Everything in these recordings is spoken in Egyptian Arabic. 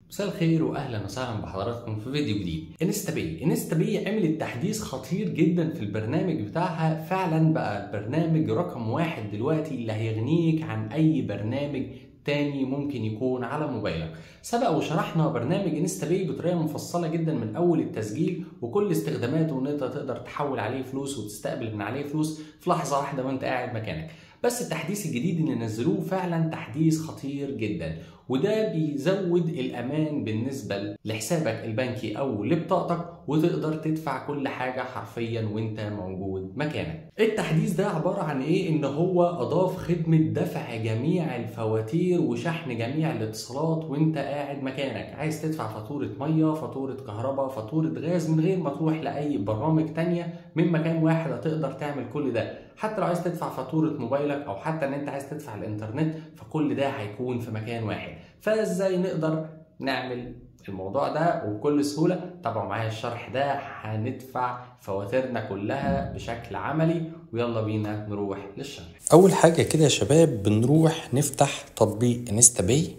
مساء الخير واهلا وسهلا بحضراتكم في فيديو جديد انستا باي انستا باي عملت تحديث خطير جدا في البرنامج بتاعها فعلا بقى البرنامج رقم واحد دلوقتي اللي هيغنيك عن اي برنامج تاني ممكن يكون على موبايلك سبق وشرحنا برنامج انستا باي بطريقه مفصله جدا من اول التسجيل وكل استخداماته وان انت تقدر تحول عليه فلوس وتستقبل من عليه فلوس في لحظه واحده وانت قاعد مكانك بس التحديث الجديد اللي نزلوه فعلا تحديث خطير جدا وده بيزود الامان بالنسبه لحسابك البنكي او لبطاقتك وتقدر تدفع كل حاجه حرفيا وانت موجود مكانك التحديث ده عباره عن ايه ان هو اضاف خدمه دفع جميع الفواتير وشحن جميع الاتصالات وانت قاعد مكانك عايز تدفع فاتوره ميه فاتوره كهرباء فاتوره غاز من غير ما تروح لاي برامج تانية من مكان واحد هتقدر تعمل كل ده حتى لو عايز تدفع فاتوره موبايلك او حتى ان انت عايز تدفع الانترنت فكل ده هيكون في مكان واحد فازاي نقدر نعمل الموضوع ده وبكل سهوله طبعا معايا الشرح ده هندفع فواتيرنا كلها بشكل عملي ويلا بينا نروح للشرح اول حاجه كده يا شباب بنروح نفتح تطبيق انستا باي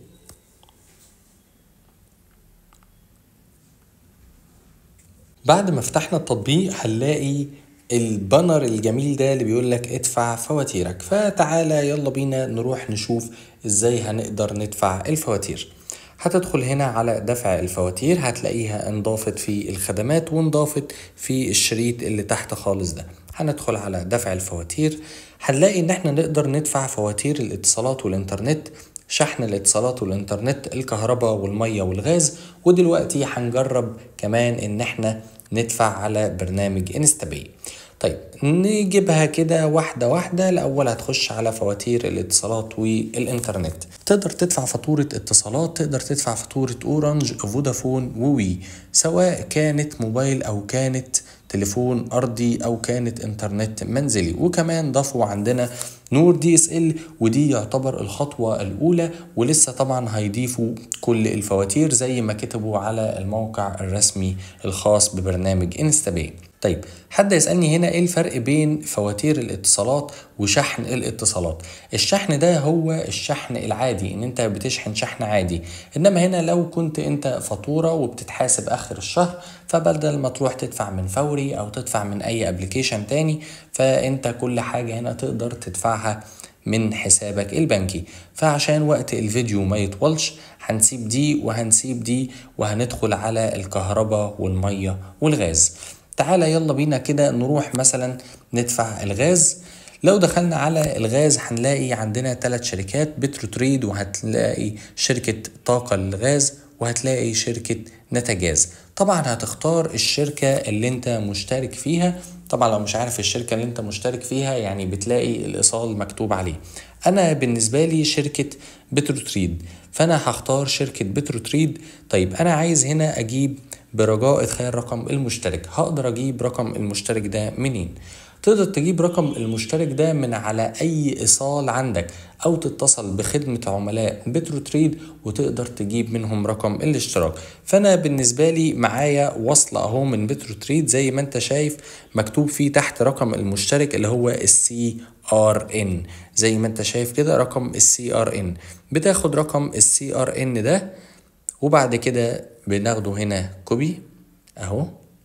بعد ما فتحنا التطبيق هنلاقي البانر الجميل ده اللي بيقول لك ادفع فواتيرك فتعالى يلا بينا نروح نشوف ازاي هنقدر ندفع الفواتير هتدخل هنا على دفع الفواتير هتلاقيها انضافت في الخدمات وانضافت في الشريط اللي تحت خالص ده هندخل على دفع الفواتير هنلاقي ان احنا نقدر ندفع فواتير الاتصالات والانترنت شحن الاتصالات والانترنت الكهرباء والمية والغاز ودلوقتي هنجرب كمان ان احنا ندفع على برنامج انستا باي طيب نجيبها كده واحدة واحدة الأول هتخش على فواتير الاتصالات والإنترنت تقدر تدفع فاتورة اتصالات تقدر تدفع فاتورة أورنج فودافون ووي سواء كانت موبايل أو كانت تليفون أرضي أو كانت إنترنت منزلي وكمان ضافوا عندنا نور دي اس ال ودي يعتبر الخطوة الأولى ولسه طبعا هيضيفوا كل الفواتير زي ما كتبوا على الموقع الرسمي الخاص ببرنامج انستا باي طيب حد يسألني هنا ايه الفرق بين فواتير الاتصالات وشحن الاتصالات الشحن ده هو الشحن العادي ان انت بتشحن شحن عادي انما هنا لو كنت انت فاتورة وبتتحاسب اخر الشهر فبدل ما تروح تدفع من فوري او تدفع من اي ابلكيشن تاني فانت كل حاجة هنا تقدر تدفعها من حسابك البنكي فعشان وقت الفيديو ما يطولش هنسيب دي وهنسيب دي وهندخل على الكهرباء والمية والغاز تعالى يلا بينا كده نروح مثلا ندفع الغاز لو دخلنا على الغاز هنلاقي عندنا ثلاث شركات بترو تريد وهتلاقي شركة طاقة للغاز وهتلاقي شركة نتجاز طبعا هتختار الشركة اللي انت مشترك فيها طبعا لو مش عارف الشركة اللي انت مشترك فيها يعني بتلاقي الايصال مكتوب عليه انا بالنسبة لي شركة بترو تريد فانا هختار شركة بترو تريد طيب انا عايز هنا اجيب برجاء ادخال رقم المشترك هقدر اجيب رقم المشترك ده منين تقدر تجيب رقم المشترك ده من على اي ايصال عندك او تتصل بخدمة عملاء بترو تريد وتقدر تجيب منهم رقم الاشتراك فانا بالنسبة لي معايا وصلة اهو من بترو تريد زي ما انت شايف مكتوب فيه تحت رقم المشترك اللي هو السي ار ان زي ما انت شايف كده رقم السي ار ان بتاخد رقم السي ار ان ده وبعد كده بناخده هنا كوبي اهو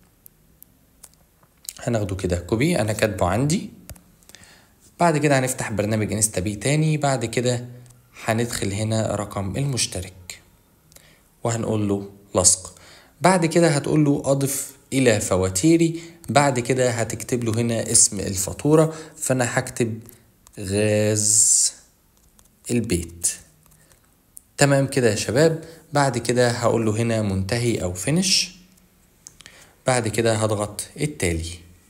هناخده كده كوبي انا كاتبه عندي بعد كده هنفتح برنامج انستا بي تاني بعد كده هندخل هنا رقم المشترك وهنقول له لصق بعد كده هتقول له اضف الى فواتيري بعد كده هتكتب له هنا اسم الفاتورة فانا هكتب غاز البيت تمام كده يا شباب بعد كده هقول له هنا منتهي او فينش بعد كده هضغط التالي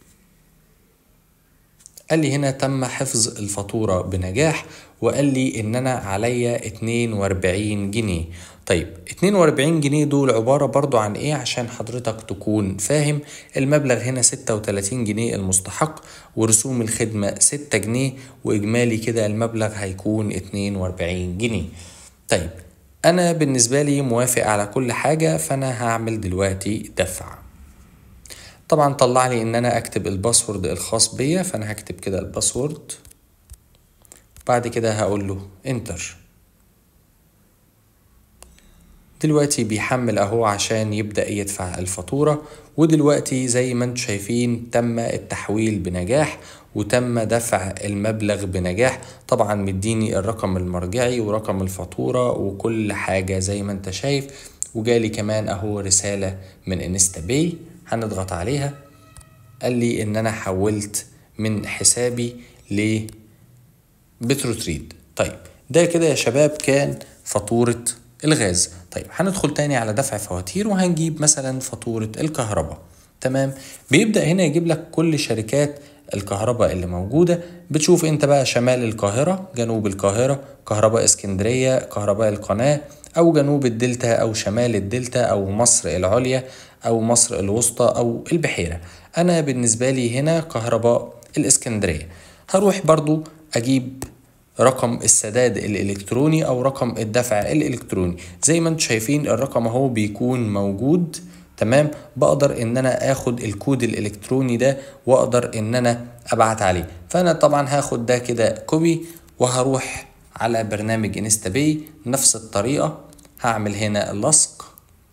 قال لي هنا تم حفظ الفاتورة بنجاح وقال لي ان انا عليا 42 جنيه طيب 42 جنيه دول عبارة برضو عن ايه عشان حضرتك تكون فاهم المبلغ هنا 36 جنيه المستحق ورسوم الخدمة 6 جنيه واجمالي كده المبلغ هيكون 42 جنيه طيب انا بالنسبة لي موافق على كل حاجة فانا هعمل دلوقتي دفع طبعا طلع لي ان انا اكتب الباسورد الخاص بيا فانا هكتب كده الباسورد بعد كده هقول له انتر دلوقتي بيحمل اهو عشان يبدأ يدفع الفاتورة ودلوقتي زي ما انتم شايفين تم التحويل بنجاح وتم دفع المبلغ بنجاح طبعا مديني الرقم المرجعي ورقم الفاتورة وكل حاجة زي ما انت شايف وجالي كمان اهو رسالة من انستا باي هنضغط عليها قال لي ان انا حولت من حسابي ل بتروتريد طيب ده كده يا شباب كان فاتورة الغاز طيب هندخل تاني على دفع فواتير وهنجيب مثلا فاتورة الكهرباء تمام بيبدأ هنا يجيب لك كل شركات الكهرباء اللي موجودة بتشوف انت بقى شمال القاهرة جنوب القاهرة كهرباء اسكندرية كهرباء القناة او جنوب الدلتا او شمال الدلتا او مصر العليا او مصر الوسطى او البحيرة انا بالنسبة لي هنا كهرباء الاسكندرية هروح برضو اجيب رقم السداد الالكتروني او رقم الدفع الالكتروني زي ما انتم شايفين الرقم اهو بيكون موجود تمام بقدر ان انا اخد الكود الالكتروني ده واقدر ان انا ابعت عليه فانا طبعا هاخد ده كده كوبي وهروح على برنامج انستا باي نفس الطريقة هعمل هنا لصق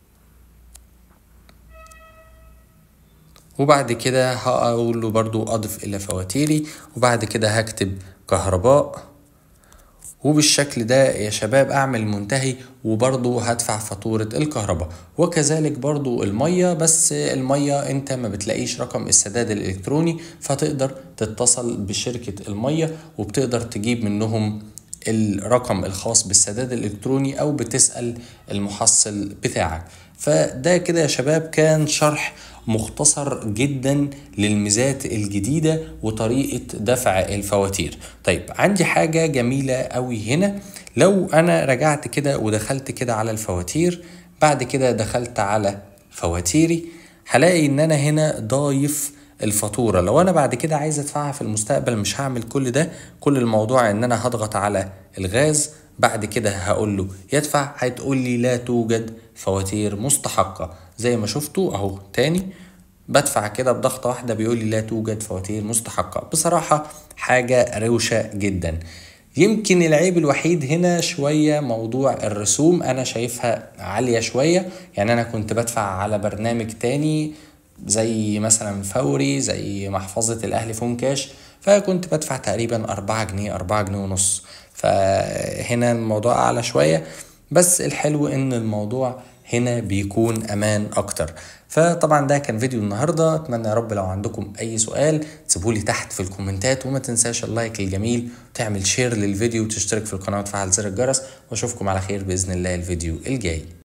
وبعد كده هقول له برضو اضف الى فواتيري وبعد كده هكتب كهرباء وبالشكل ده يا شباب اعمل منتهي وبرضه هدفع فاتورة الكهرباء وكذلك برضه المية بس المية انت ما بتلاقيش رقم السداد الالكتروني فتقدر تتصل بشركة المية وبتقدر تجيب منهم الرقم الخاص بالسداد الالكتروني او بتسأل المحصل بتاعك فده كده يا شباب كان شرح مختصر جدا للميزات الجديدة وطريقة دفع الفواتير طيب عندي حاجة جميلة قوي هنا لو انا رجعت كده ودخلت كده على الفواتير بعد كده دخلت على فواتيري هلاقي ان انا هنا ضايف الفاتورة لو انا بعد كده عايز ادفعها في المستقبل مش هعمل كل ده كل الموضوع ان انا هضغط على الغاز بعد كده هقول له يدفع هتقول لي لا توجد فواتير مستحقة زي ما شفتوا اهو تاني بدفع كده بضغطة واحدة بيقول لي لا توجد فواتير مستحقة بصراحة حاجة روشة جدا يمكن العيب الوحيد هنا شوية موضوع الرسوم أنا شايفها عالية شوية يعني أنا كنت بدفع على برنامج تاني زي مثلا فوري زي محفظة الأهلي فون كاش فكنت بدفع تقريبا أربعة جنيه أربعة جنيه ونص فهنا الموضوع أعلى شوية بس الحلو إن الموضوع هنا بيكون أمان أكتر فطبعا ده كان فيديو النهارده اتمنى يا رب لو عندكم اي سؤال تسيبولي تحت في الكومنتات وما تنساش اللايك الجميل وتعمل شير للفيديو وتشترك في القناه وتفعل زر الجرس واشوفكم على خير باذن الله الفيديو الجاي